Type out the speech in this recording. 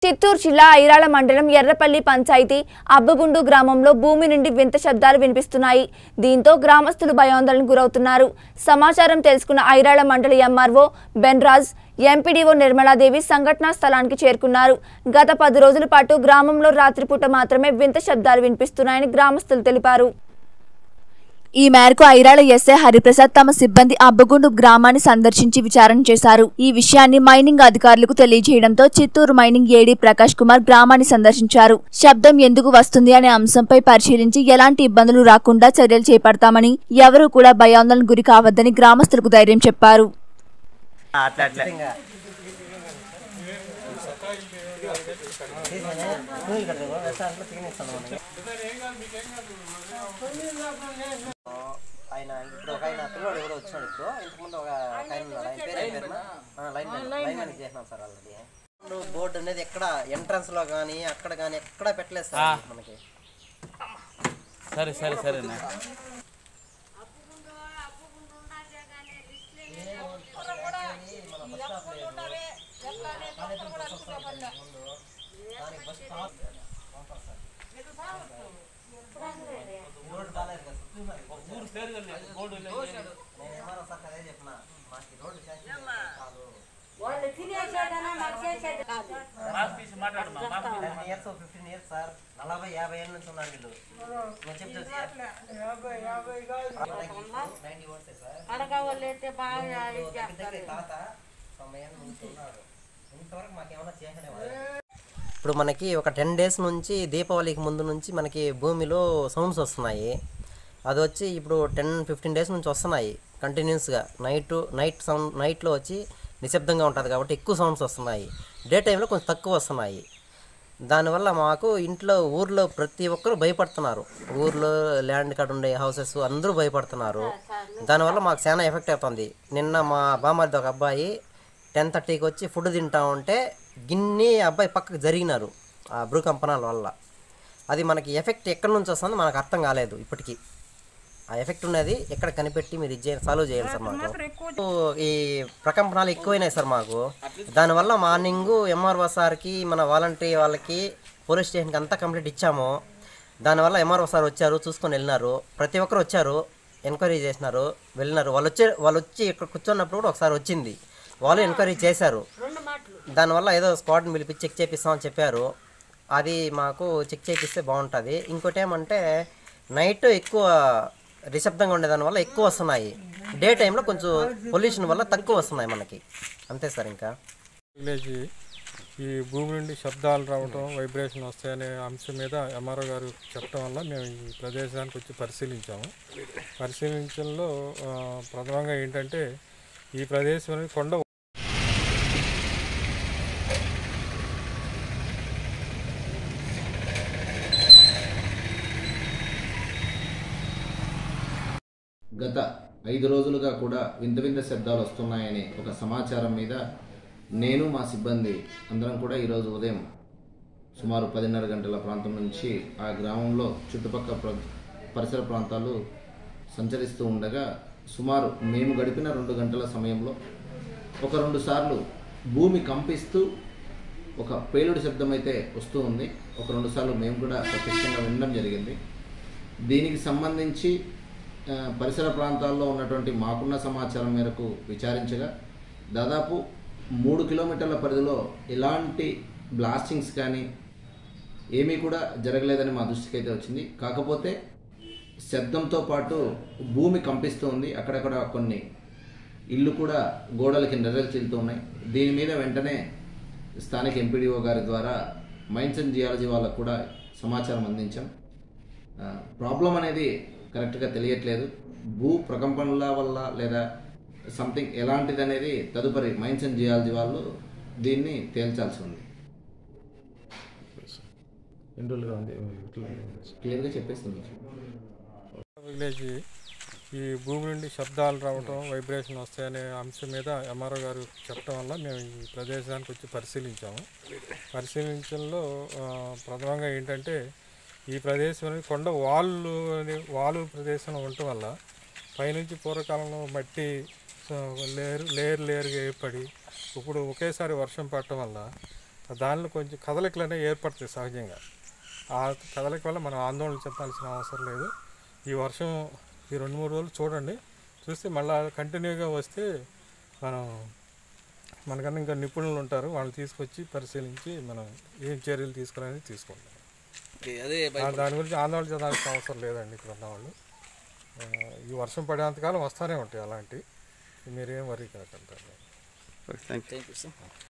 చిత్తూరు జిల్లా ఐరాల మండలం ఎర్రపల్లి పంచాయతీ అబ్బగుండు గ్రామంలో భూమి నుండి వింత శబ్దాలు వినిపిస్తున్నాయి దీంతో గ్రామస్తులు భయాందోళనకు గురవుతున్నారు సమాచారం తెలుసుకున్న ఐరాల మండలి ఎంఆర్ఓ బెన్రాజ్ ఎంపీడీఓ నిర్మలాదేవి సంఘటనా స్థలానికి చేరుకున్నారు గత పది రోజుల పాటు గ్రామంలో రాత్రిపూట మాత్రమే వింత శబ్దాలు వినిపిస్తున్నాయని గ్రామస్తులు తెలిపారు ఈ మేరకు ఐరాల ఎస్ఐ హరిప్రసాద్ తమ సిబ్బంది అబ్బగుండు గ్రామాన్ని సందర్శించి విచారణ చేశారు ఈ విషయాన్ని మైనింగ్ అధికారులకు తెలియజేయడంతో చిత్తూరు మైనింగ్ ఏడీ ప్రకాష్ కుమార్ గ్రామాన్ని సందర్శించారు శబ్దం ఎందుకు వస్తుంది అనే అంశంపై పరిశీలించి ఎలాంటి ఇబ్బందులు రాకుండా చర్యలు చేపడతామని ఎవరూ కూడా భయాందోళన గురి కావద్దని గ్రామస్తులకు ధైర్యం చెప్పారు అట్లా అట్లా ఆయన ఇప్పుడు ఒక ఆయన పిల్లవాడు ఎవరో వచ్చినాడు ఇప్పుడు ఇంతకుముందు ఒక ఒక ఆయన ఉన్నాడు ఆయన పేరు ఏం పేరునా? ఆ, లైన్ మ్యాన్ లైన్ మ్యాన్ చేసినాం సార్ ఆల్రెడీ బోర్డు అనేది ఎక్కడ ఎంట్రన్స్ లో కానీ అక్కడ కానీ ఎక్కడ పెట్టలేదు సార్ మనకి సరే సరే సరేనా నేను ఏమన్నా సార్ అదే చెప్పిన మాకు ఈ రోడ్డు శాంక్షన్ కాదు వాళ్ళు తినేసేదన్నా మాకు చేసేది కాదు ten years fifteen years sir నలభై యాభై ఏళ్ళ నుంచి ఉన్నాను వీళ్ళు నేను చెప్తాను నైన్టీ వర్సే సార్ అడగ వాళ్ళు అయితే బాగా ఇది దగ్గర చేస్తారు తాత తొంభై ఏళ్ళ నుంచి ఉన్నాడు ఇంతవరకు మాకేమన్నా చేసినవాడు ఇప్పుడు మనకి ఒక టెన్ డేస్ నుంచి దీపావళికి ముందు నుంచి మనకి భూమిలో సౌండ్స్ వస్తున్నాయి అది వచ్చి ఇప్పుడు టెన్ ఫిఫ్టీన్ డేస్ నుంచి వస్తున్నాయి కంటిన్యూస్గా నైట్ నైట్ సౌండ్ నైట్లో వచ్చి నిశ్శబ్దంగా ఉంటుంది కాబట్టి ఎక్కువ సౌండ్స్ వస్తున్నాయి డే టైంలో కొంచెం తక్కువ వస్తున్నాయి దానివల్ల మాకు ఇంట్లో ఊర్లో ప్రతి ఒక్కరు భయపడుతున్నారు ఊర్లో ల్యాండ్ కార్డు ఉండే హౌసెస్ అందరూ భయపడుతున్నారు దానివల్ల మాకు చాలా ఎఫెక్ట్ అవుతుంది నిన్న మా బామ్మది ఒక అబ్బాయి టెన్ థర్టీకి వచ్చి ఫుడ్ తింటా ఉంటే గిన్ని అబ్బాయి పక్కకు జరిగినారు ఆ భూకంపనాల వల్ల అది మనకి ఎఫెక్ట్ ఎక్కడి నుంచి వస్తుందో మనకు అర్థం కాలేదు ఇప్పటికీ ఆ ఎఫెక్ట్ ఉన్నది ఎక్కడ కనిపెట్టి మీరు ఇది సాల్వ్ చేయాలి సార్ మాకు ఈ ప్రకంపనాలు ఎక్కువైనాయి సార్ మాకు దానివల్ల మార్నింగ్ ఎంఆర్ఓ సార్కి మన వాలంటరీ వాళ్ళకి పోలీస్ స్టేషన్కి అంతా కంప్లీట్ ఇచ్చాము దానివల్ల ఎంఆర్ఓ సార్ వచ్చారు చూసుకొని వెళ్ళినారు ప్రతి ఒక్కరు వచ్చారు ఎంక్వైరీ చేసినారు వెళ్ళినారు వాళ్ళు వచ్చే వాళ్ళు వచ్చి ఇక్కడ కూర్చున్నప్పుడు కూడా ఒకసారి వచ్చింది వాళ్ళు ఎంక్వైరీ చేశారు దానివల్ల ఏదో స్క్వాడ్ని పిలిపి చెక్ చేపిస్తామని చెప్పారు అది మాకు చెక్ చేపిస్తే బాగుంటుంది ఇంకోటి ఏమంటే నైట్ ఎక్కువ నిశ్శబ్దంగా ఉండే దానివల్ల ఎక్కువ వస్తున్నాయి డే టైంలో కొంచెం పొల్యూషన్ వల్ల తక్కువ వస్తున్నాయి మనకి అంతే సార్ ఇంకా విలేజ్ ఈ భూమి నుండి శబ్దాలు రావటం వైబ్రేషన్ వస్తాయనే అంశం మీద ఎంఆర్ఓ గారు చెప్పడం వల్ల మేము ఈ ప్రదేశానికి వచ్చి పరిశీలించాము పరిశీలించడంలో ఆ, ప్రధానంగా ఏంటంటే ఈ ప్రదేశం అనేది కొండ గత ఐదు రోజులుగా కూడా వింత వింత శబ్దాలు వస్తున్నాయని ఒక సమాచారం మీద నేను మా సిబ్బంది అందరం కూడా ఈరోజు ఉదయం సుమారు పదిన్నర గంటల ప్రాంతం నుంచి ఆ గ్రామంలో చుట్టుపక్కల ప్ర పరిసర ప్రాంతాలు సంచరిస్తూ ఉండగా సుమారు మేము గడిపిన రెండు గంటల సమయంలో ఒక రెండు సార్లు భూమి కంపిస్తూ ఒక పేలుడు శబ్దం అయితే వస్తూ ఉంది ఒక రెండు సార్లు మేము కూడా ప్రత్యక్షంగా వినడం జరిగింది దీనికి సంబంధించి ఆ, పరిసర ప్రాంతాల్లో ఉన్నటువంటి మాకున్న సమాచారం మేరకు విచారించగా దాదాపు మూడు కిలోమీటర్ల పరిధిలో ఎలాంటి బ్లాస్టింగ్స్ కానీ ఏమీ కూడా జరగలేదని మా దృష్టికి అయితే వచ్చింది కాకపోతే శబ్దంతో పాటు భూమి కంపిస్తూ ఉంది అక్కడక్కడ కొన్ని ఇల్లు కూడా గోడలకి నెర్రలు చీలుతూ ఉన్నాయి దీని మీద వెంటనే స్థానిక ఎంపీడీఓ గారి ద్వారా మైన్స్ అండ్ జియాలజీ వాళ్ళకు కూడా సమాచారం అందించాం ఆ, ప్రాబ్లం అనేది కరెక్ట్గా తెలియట్లేదు భూ ప్రకంపనల వల్ల లేదా సంథింగ్ ఎలాంటిది అనేది తదుపరి మైన్స్ అండ్ జియాలజీ వాళ్ళు దీన్ని తేల్చాల్సి ఉంది ఎన్ని రోజులుగా ఉంది క్లియర్గా చెప్పేస్తుంది విలేజ్ ఈ భూమి నుండి శబ్దాలు రావటం వైబ్రేషన్ వస్తాయనే అంశం మీద ఎంఆర్ఓ గారు చెప్పడం వల్ల మేము ఈ ప్రదేశానికి వచ్చి పరిశీలించాము పరిశీలించడంలో ఆ, ప్రధానంగా ఏంటంటే ఈ ప్రదేశం అనేది కొండ వాళ్ళు అనే వాలు ప్రదేశంలో ఉండటం వల్ల పైనుంచి పూర్వకాలంలో మట్టి ఆ, లేరు లేరు లేరుగా ఏర్పడి ఇప్పుడు ఒకేసారి వర్షం పడటం వల్ల దానిలో కొంచెం కదలికలు అనేవి ఏర్పడతాయి సహజంగా ఆ కదలిక వల్ల మనం ఆందోళన చెందాల్సిన అవసరం లేదు ఈ వర్షం ఈ రెండు మూడు రోజులు చూడండి చూస్తే మళ్ళీ కంటిన్యూగా వస్తే మనం మనకన్నా ఇంకా నిపుణులు ఉంటారు వాళ్ళు తీసుకొచ్చి పరిశీలించి మనం ఏం చర్యలు తీసుకోవాలని తీసుకుంటాం అదే ఆ దాని గురించి ఆందోళన చెందాల్సిన అవసరం లేదండి ఇక్కడ ఉన్నవాళ్ళు ఆ, ఈ వర్షం పడేంతకాలం వస్తూనే ఉంటాయి అలాంటివి మీరేం వరీ కాకంటారు థ్యాంక్ యూ సార్